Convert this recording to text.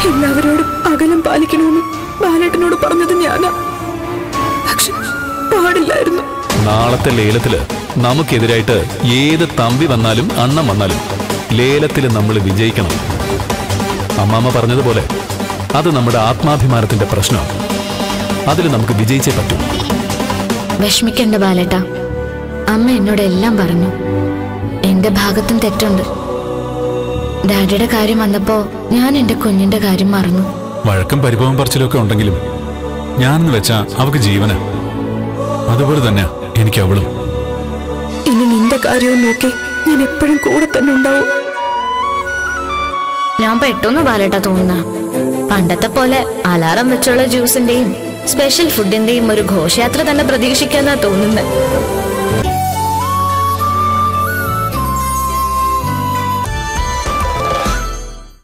എല്ലാവരോടും അകലം പാലിക്കണമെന്ന് ബാലേട്ടനോട് പറഞ്ഞത് ഞാനാ പക്ഷെ പാടില്ലായിരുന്നു നാളത്തെ ലേലത്തില് നമുക്കെതിരായിട്ട് ഏത് തമ്പി വന്നാലും അണ്ണം വന്നാലും ലേലത്തിൽ നമ്മൾ വിജയിക്കണം അമ്മാമ്മ പറഞ്ഞതുപോലെ അത് നമ്മുടെ ആത്മാഭിമാനത്തിന്റെ പ്രശ്നമാണ് അതിൽ നമുക്ക് വിജയിച്ചേ പറ്റൂ വിഷമിക്കണ്ട ബാലേട്ട അമ്മ എന്നോട് എല്ലാം പറഞ്ഞു എന്റെ ഭാഗത്തും തെറ്റുണ്ട് ഡാഡിയുടെ കാര്യം വന്നപ്പോ ഞാൻ എന്റെ കുഞ്ഞിന്റെ കാര്യം മറന്നു വഴക്കും പരിഭവം പറച്ചിലൊക്കെ ഉണ്ടെങ്കിലും ഞാനെന്ന് വെച്ചാ അവക്ക് ജീവന അതുപോലെ തന്നെ എനിക്ക് അവളും ഇനി നിന്റെ കാര്യവും നോക്കി ഞാൻ എപ്പോഴും കൂടെ തന്നെ ഉണ്ടാവും ഞാൻ പെട്ടെന്ന് ബാലേട്ട തോന്നുന്ന പണ്ടത്തെ പോലെ അലാറം വെച്ചുള്ള ജ്യൂസിന്റെയും സ്പെഷ്യൽ ഫുഡിന്റെയും ഒരു ഘോഷയാത്ര തന്നെ പ്രതീക്ഷിക്കാന്നാ തോന്നുന്നത്